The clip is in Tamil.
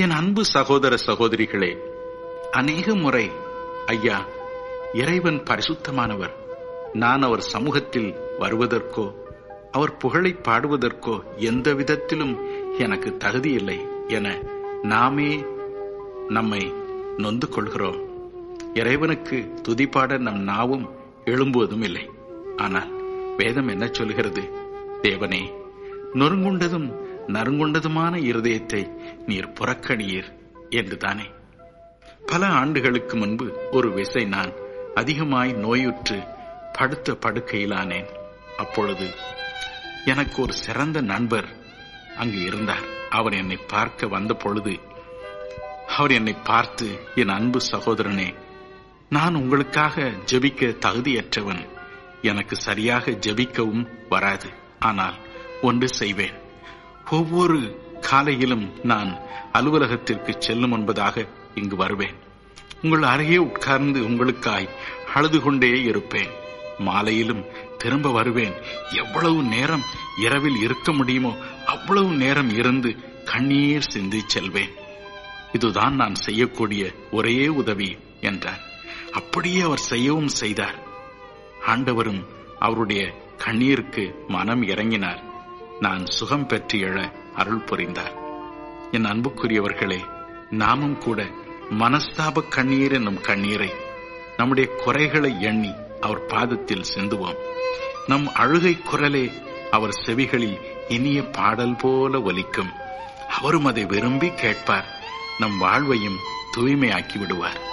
என் அன்பு சகோதர சகோதரிகளே அநேக முறை ஐயா இறைவன் பரிசுத்தமானவர் நான் அவர் சமூகத்தில் வருவதற்கோ அவர் புகழை பாடுவதற்கோ எந்த விதத்திலும் எனக்கு தகுதியில்லை என நாமே நம்மை நொந்து கொள்கிறோம் இறைவனுக்கு துதிப்பாட நம் நாவும் எழும்புவதும் இல்லை ஆனால் வேதம் என்ன சொல்கிறது தேவனே நொறுங்குண்டதும் நறுங்குண்டதுமான இருதயத்தை நீர் புறக்கணியீர் என்றுதானே பல ஆண்டுகளுக்கு முன்பு ஒரு விசை நான் அதிகமாய் நோயுற்று படுத்த படுக்கையிலானேன் அப்பொழுது எனக்கு ஒரு சிறந்த நண்பர் அங்கு இருந்தார் அவர் என்னை பார்க்க வந்த பொழுது அவர் என்னை பார்த்து என் அன்பு சகோதரனே நான் உங்களுக்காக ஜெபிக்க தகுதியற்றவன் எனக்கு சரியாக ஜெபிக்கவும் வராது ஆனால் ஒன்று செய்வேன் ஒவ்வொரு காலையிலும் நான் அலுவலகத்திற்கு செல்லும் என்பதாக இங்கு வருவேன் உங்கள் அருகே உட்கார்ந்து உங்களுக்காய் அழுது கொண்டே இருப்பேன் மாலையிலும் திரும்ப வருவேன் எவ்வளவு நேரம் இரவில் இருக்க முடியுமோ அவ்வளவு நேரம் இருந்து கண்ணீர் சிந்தி செல்வேன் இதுதான் நான் செய்யக்கூடிய ஒரே உதவி என்றார் அப்படியே அவர் செய்யவும் செய்தார் ஆண்டவரும் அவருடைய கண்ணீருக்கு மனம் இறங்கினார் நான் சுகம் பெற்று எழ அருள் புரிந்தார் என் அன்புக்குரியவர்களே நாமும் கூட மனஸ்தாப கண்ணீர் என்னும் கண்ணீரை நம்முடைய குறைகளை எண்ணி அவர் பாதத்தில் சிந்துவோம் நம் அழுகை குரலே அவர் செவிகளில் இனிய பாடல் போல ஒலிக்கும் அவரும் அதை விரும்பி கேட்பார் நம் வாழ்வையும் தூய்மையாக்கி விடுவார்